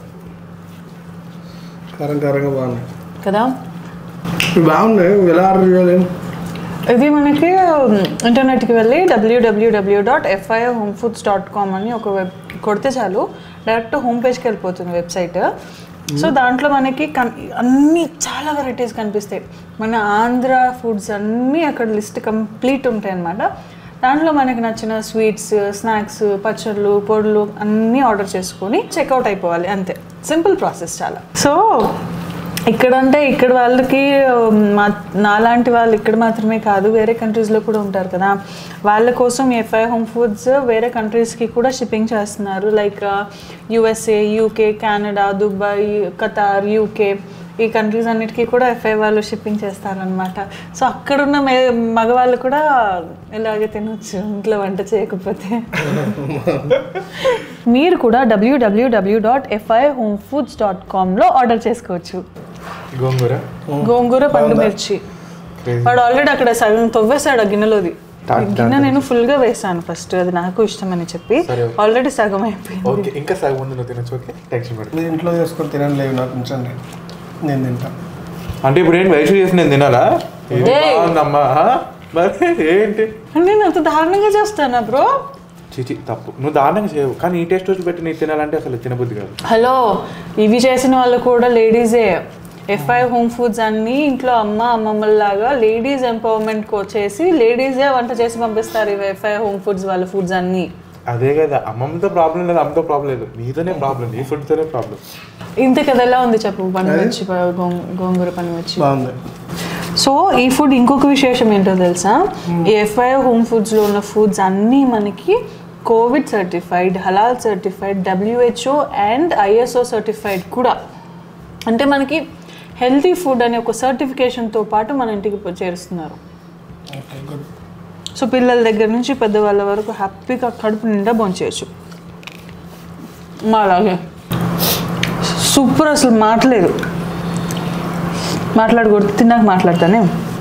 కారం కారంగా బాగున్నాయి కదా ఇవి బాగున్నాయి ఎలా ఆర్డర్ చేయాలి ఇది మనకి ఇంటర్నెట్కి వెళ్ళి WWW dot FI home foods dot com అని ఒక వెబ్ కొడితే చాలు డైరెక్ట్ హోమ్ పేజ్కి వెళ్ళిపోతుంది వెబ్సైట్ సో దాంట్లో మనకి కన్ అన్ని చాలా వెరైటీస్ కనిపిస్తాయి మన ఆంధ్ర ఫుడ్స్ అన్నీ అక్కడ లిస్ట్ కంప్లీట్ ఉంటాయి అన్నమాట దాంట్లో మనకి నచ్చిన స్వీట్స్ స్నాక్స్ పచ్చళ్ళు పొడులు అన్నీ ఆర్డర్ చేసుకొని చెక్అవుట్ అయిపోవాలి అంతే సింపుల్ ప్రాసెస్ చాలా సో ఇక్కడంటే ఇక్కడ వాళ్ళకి ఉమ్, మా నాలాంటి వాళ్ళు ఇక్కడ మాత్రమే కాదు వేరే కంట్రీస్లో కూడా ఉంటారు కదా వాళ్ళ కోసం ఎఫ్ఐ హోమ్ ఫుడ్స్ వేరే కంట్రీస్కి కూడా షిప్పింగ్ చేస్తున్నారు like USA UK Canada Dubai Qatar UK ఈ కంట్రీస్ అన్నిటికీ కూడా ఎఫ్ఐ వాళ్ళు షిప్పింగ్ చేస్తారనమాట సో అక్కడున్న మే మగవాళ్ళు కూడా ఇలాగే తినొచ్చు ఇంట్లో వంట చేయకపోతే మీరు కూడా WWW dot FI home foods dot కామ్లో ఆర్డర్ చేసుకోవచ్చు గోంగూర గోంగూర పండు మిర్చి Crazy. వాడు ఆల్రెడీ అక్కడ సగం తవ్వేశాడు ఆ గిన్నెలోది దా- గిన్నె నేను ఫుల్గా వేసాను ఫస్ట్ అది నాకు ఇష్టమని చెప్పి సరే, ఓకే. ఆల్రెడీ సగం అయిపోయింది ఓకే ఇంకా సగం ముందు నువ్వు తినచ్చు ఓకే టెన్షన్ పడు మీరు ఇంట్లో చేసుకొని తినండి లేవు నాకు ఉంచండి నేను తింటా అంటే ఇప్పుడు ఏంటి వయసు చేసి నేను తినాలా ఇది ఏయ్. బాగుందమ్మా ఆ? మరి ఏంటి నేను అంత దారుణంగా చేస్తానా బ్రో చిచి తప్పు నువ్వు దారుణంగా చేయవు కానీ ఈ టేస్ట్ వచ్చి పెట్టి నీకు తినాలంటే అసలు తినబుద్ధి కాదు హలో ఇవి చేసిన వాళ్ళు కూడా లేడీసే ఎఫ్ఐ హోమ్ ఫుడ్స్ అన్ని ఇంట్లో అమ్మ అమ్మమ్మలాగా లేడీస్ ఎంపవర్మెంట్ చేసి లేడీసే వంట చేసి పంపిస్తారు ఇవి ఎఫ్ఐ హోమ్ ఫుడ్స్ వాళ్ళ ఫుడ్స్ అన్నీ అదే కదా అమ్మమ్మతో ప్రాబ్లం లేదు అమ్మతో ప్రాబ్లం లేదు నీతోనే ప్రాబ్లం నీ ఫుడ్తోనే ప్రాబ్లం ఇంత కదా ఎలా ఉంది చెప్పు పనిమిర్చి గోం- గోంగూర పనిమిర్చి బాగుంది సో ఈ ఫుడ్ ఇంకొక విశేషం ఏంటో తెలుసా ఈ ఎఫ్ఐ హోమ్ ఫుడ్స్లో ఉన్న ఫుడ్స్ అన్నీ మనకి Covid certified halal certified WHO and ISO certified కూడా అంటే మనకి హెల్తీ ఫుడ్ అనే ఒక సర్టిఫికేషన్తో పాటు మన ఇంటికి ప- చేరుస్తున్నారు ఓకే గుడ్ సో పిల్లల దగ్గర నుంచి పెద్దవాళ్ళ వరకు హ్యాపీగా కడుపు నిండా భోంచేయచ్చు మా అలాగే సూపర్ అసలు మాట్లేదు మాట్లాడకూడదు తిన్నాక మాట్లాడతానే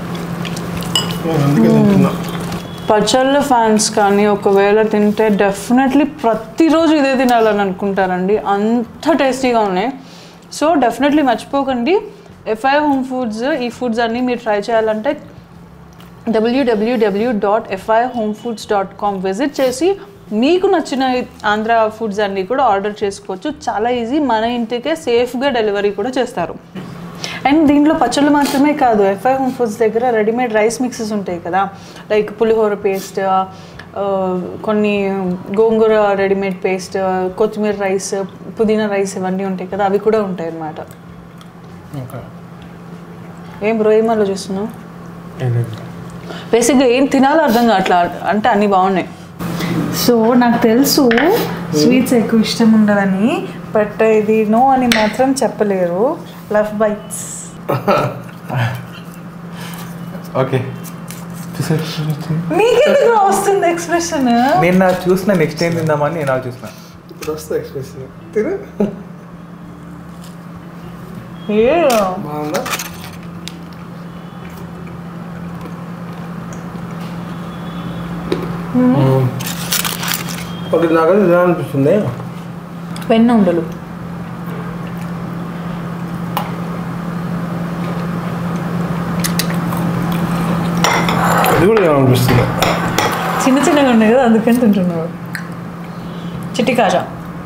అందుకే తింటున్నా పచ్చళ్ళ ఫ్యాన్స్ కానీ ఒకవేళ తింటే డెఫినెట్లీ ప్రతిరోజు ఇదే తినాలని అనుకుంటారండి అంత టేస్టీగా ఉన్నాయి సో డెఫినెట్లీ మర్చిపోకండి ఎఫ్ఐ హోమ్ ఫుడ్స్ ఈ ఫుడ్స్ అన్నీ మీరు ట్రై చేయాలంటే WWW dot FI home foods dot com visit చేసి మీకు నచ్చిన ఆంధ్ర ఫుడ్స్ అన్నీ కూడా ఆర్డర్ చేసుకోవచ్చు చాలా ఈజీ మన ఇంటికే సేఫ్గా డెలివరీ కూడా చేస్తారు అండ్ దీంట్లో పచ్చళ్ళు మాత్రమే కాదు ఎఫ్ఐ హోమ్ ఫుడ్స్ దగ్గర రెడీమేడ్ రైస్ మిక్సెస్ ఉంటాయి కదా లైక్ పులిహోర పేస్ట్ కొన్ని గోంగూర రెడీమేడ్ పేస్ట్ కొత్తిమీర రైస్ పుదీనా రైస్ ఇవన్నీ ఉంటాయి కదా అవి కూడా ఉంటాయి అన్నమాట ఓకే ఏం బ్రో ఏం ఆలోచిస్తున్నావు బేసిక్గా ఏం తినాలో అర్థం కావట్లా అంటే అన్నీ బాగున్నాయి సో నాకు తెలుసు స్వీట్స్ ఎక్కువ ఇష్టం ఉండదని బట్ ఇది నో అని మాత్రం చెప్పలేరు లవ్ బైట్స్ ఓకే నీకెందుకు వస్తుంది ఎక్స్ప్రెషన్ నేను నాకు చూసిన నెక్స్ట్ ఏం తిందామని నేను నాకు చూసిన ఇప్పుడు వస్తా ఎక్స్ప్రెస్ తిను బాగుందా ఒకటి నాకు ఇది అనిపిస్తుంది వెన్న ఉండలు అది కూడా ఏమనిపిస్తుంది చిన్న చిన్నగా ఉన్నాయి కదా అందుకని తింటున్నారు చిట్టి కాజా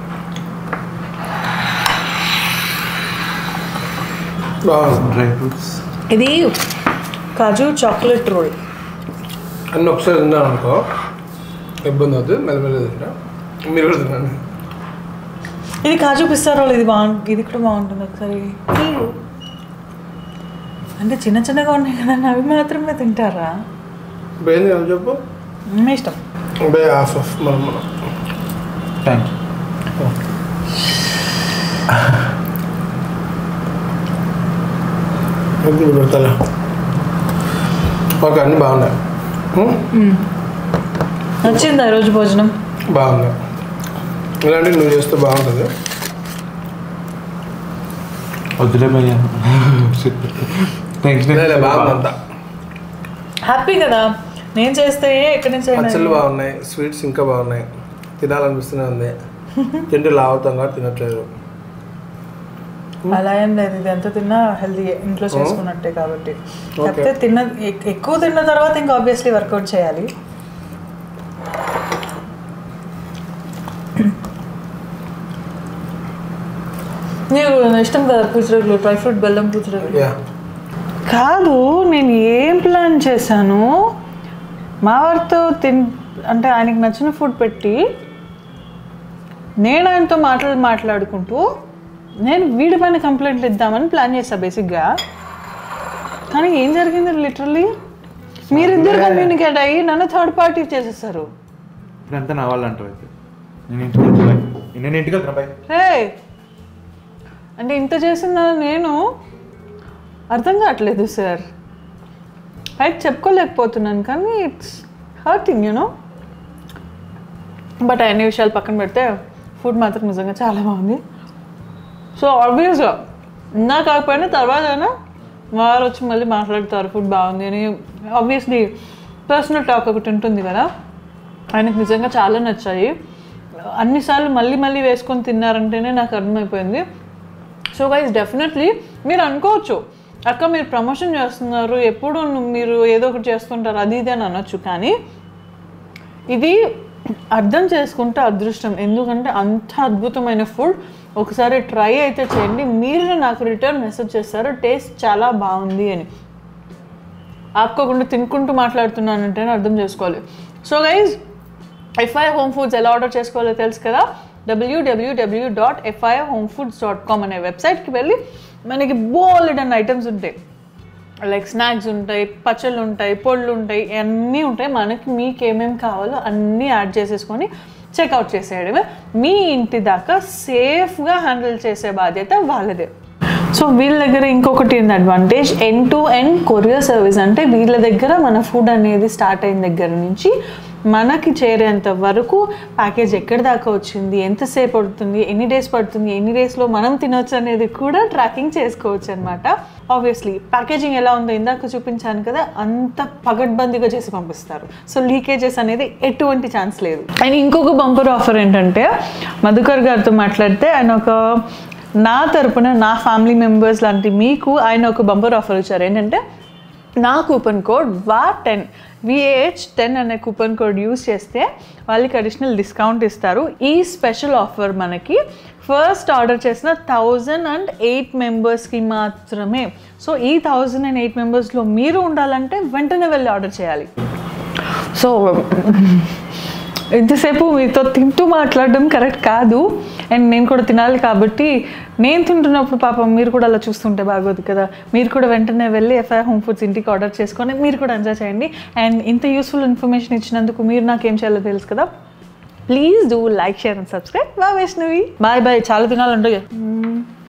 బాగుంది డ్రై ఫ్రూట్స్ ఇది కాజు చాక్లెట్ రోల్ అన్నీ ఒకసారి తిన్నాను అనుకో ఇబ్బంది అవుతుంది మెల్లమెల్ల తింటా మీరు కూడా తినండి ఇది కాజు పిస్తా రోల్ ఇది బాగుంటుంది ఇది కూడా బాగుంటుంది ఒకసారి అంటే చిన్న చిన్నగా ఉన్నాయి కదా అవి మాత్రమే తింటారా ఇప్పుడు ఏంది కదా చెప్పు మీ ఇష్టం బే హాఫ్ ఆఫ్ మనం మనం థ్యాంక్ యూ ఇప్పుడు పెడతాలే ఓకే అన్నీ బాగున్నాయి ఉం? నచ్చిందా ఈరోజు భోజనం బాగున్నాయి ఇలాంటివి నువ్వు చేస్తే బాగుంటుంది వద్దులే భయ్యా థ్యాంక్స్ లేదు బాగుందంతా హ్యాపీ కదా నేను చేస్తే ఎక్కడి నుంచి అయినా పచ్చళ్ళు బాగున్నాయి స్వీట్స్ ఇంకా బాగున్నాయి తినాలనిపిస్తూనే ఉంది తింటే లావుతాం కాబట్టి తినట్లేదు అలా ఏం లేదు ఇది ఎంత తిన్నా హెల్దీ ఇంట్లో చేసుకున్నట్టే కాబట్టి కాకపోతే తిన్న ఎక్- ఎక్కువ తిన్న తర్వాత ఇంకా ఆబ్వియస్లీ వర్కౌట్ చేయాలి నీకు ఇష్టం కదా పూచరగులు డ్రై ఫ్రూట్ బెల్లం పూచరగులు యా కాదు నేను ఏం ప్లాన్ చేశాను మా వారితో తిన్ అంటే ఆయనకి నచ్చిన ఫుడ్ పెట్టి నేను ఆయనతో మాట్లాడి మాట్లాడుకుంటూ నేను వీడి పైన కంప్లైంట్లు ఇద్దామని ప్లాన్ చేశా బేసిక్గా కానీ ఏం జరిగింది లిటరల్లీ మీరిద్దరు కమ్యూనికేట్ అయ్యి నన్ను థర్డ్ పార్టీ చేసేస్తారు ఇప్పుడంతా నా వాళ్ళు అంటావు అయితే నేను ఇంటికి వెళ్తున్నా బాయ్ నేను ఇంటికి వెళ్తున్నా బాయ్ రే అంటే ఇంత చేసిన నేను అర్థం కావట్లేదు సార్ పైకి చెప్పుకోలేకపోతున్నాను కానీ ఇట్స్ హర్టింగ్ యూనో బట్ అన్ని విషయాలు పక్కన పెడితే ఫుడ్ మాత్రం నిజంగా చాలా బాగుంది సో ఆబ్వియస్గా నా కాకపోయినా తర్వాత అయినా వారు వచ్చి మళ్ళీ మాట్లాడతారు ఫుడ్ బాగుంది అని ఆబ్వియస్లీ పర్సనల్ టాక్ ఒకటి ఉంటుంది కదా ఆయనకు నిజంగా చాలా నచ్చాయి అన్నిసార్లు మళ్ళీ మళ్ళీ వేసుకొని తిన్నారంటేనే నాకు అర్థమైపోయింది సో గైస్ డెఫినెట్లీ మీరు అనుకోవచ్చు అక్క మీరు ప్రమోషన్ చేస్తున్నారు ఎప్పుడు మీరు ఏదో ఒకటి చేస్తుంటారు అది ఇది అని అనొచ్చు కానీ ఇది అర్థం చేసుకుంటే అదృష్టం ఎందుకంటే అంత అద్భుతమైన ఫుడ్ ఒకసారి ట్రై అయితే చేయండి మీరే నాకు రిటర్న్ మెసేజ్ చేస్తారు టేస్ట్ చాలా బాగుంది అని ఆపుకోకుండా తినుకుంటూ మాట్లాడుతున్నానంటేనే అర్థం చేసుకోవాలి so guys FI home foods ఎలా ఆర్డర్ చేసుకోవాలో తెలుసు కదా WWW dot FI home foods dot com అనే వెబ్సైట్కి వెళ్ళి మనకి బోల్డ్ అండ్ ఐటమ్స్ ఉంటాయి లైక్ స్నాక్స్ ఉంటాయి పచ్చళ్ళు ఉంటాయి పొళ్ళు ఉంటాయి అన్నీ ఉంటాయి మనకి మీకు ఏమేమి కావాలో అన్నీ యాడ్ చేసేసుకొని చెక్అవుట్ చేసేయడమే మీ ఇంటి దాకా సేఫ్గా హ్యాండిల్ చేసే బాధ్యత వాళ్ళదే సో వీళ్ళ దగ్గర ఇంకొకటి ఏంది advantage end to end courier service అంటే వీళ్ళ దగ్గర మన ఫుడ్ అనేది స్టార్ట్ అయిన దగ్గర నుంచి మనకి చేరేంత వరకు ప్యాకేజ్ ఎక్కడి దాకా వచ్చింది ఎంతసేపు పడుతుంది ఎన్ని డేస్ పడుతుంది ఎన్ని డేస్లో మనం తినొచ్చు అనేది కూడా ట్రాకింగ్ చేసుకోవచ్చు అనమాట ఆబ్వియస్లీ ప్యాకేజింగ్ ఎలా ఉందో ఇందాక చూపించాను కదా అంత పగడ్బందీగా చేసి పంపిస్తారు సో లీకేజెస్ అనేది ఎటువంటి ఛాన్స్ లేదు అండ్ ఇంకొక బంపర్ ఆఫర్ ఏంటంటే మధుకర్ గారితో మాట్లాడితే ఆయన ఒక నా తరపున నా ఫ్యామిలీ మెంబర్స్ లాంటి మీకు ఆయన ఒక బంపర్ ఆఫర్ ఇచ్చారు ఏంటంటే నా కూపన్ కోడ్ వా టెన్ విఏహెచ్ టెన్ అనే కూపన్ కోడ్ యూస్ చేస్తే వాళ్ళకి అడిషనల్ డిస్కౌంట్ ఇస్తారు ఈ స్పెషల్ ఆఫర్ మనకి ఫస్ట్ ఆర్డర్ చేసిన థౌజండ్ అండ్ ఎయిట్ మెంబర్స్కి మాత్రమే సో ఈ థౌజండ్ అండ్ ఎయిట్ మెంబర్స్లో మీరు ఉండాలంటే వెంటనే వెళ్ళి ఆర్డర్ చేయాలి సో ఎంతసేపు మీతో తింటూ మాట్లాడడం కరెక్ట్ కాదు అండ్ నేను కూడా తినాలి కాబట్టి నేను తింటున్నప్పుడు పాపం మీరు కూడా అలా చూస్తుంటే బాగోదు కదా మీరు కూడా వెంటనే వెళ్ళి ఎఫ్ఐ హోమ్ ఫుడ్స్ ఇంటికి ఆర్డర్ చేసుకొని మీరు కూడా ఎంజాయ్ చేయండి అండ్ ఇంత యూస్ఫుల్ ఇన్ఫర్మేషన్ ఇచ్చినందుకు మీరు నాకేం చేయాలో తెలుసు కదా please do like share and subscribe బా వైష్ణవి బాయ్ బాయ్ చాలా తినాలంటే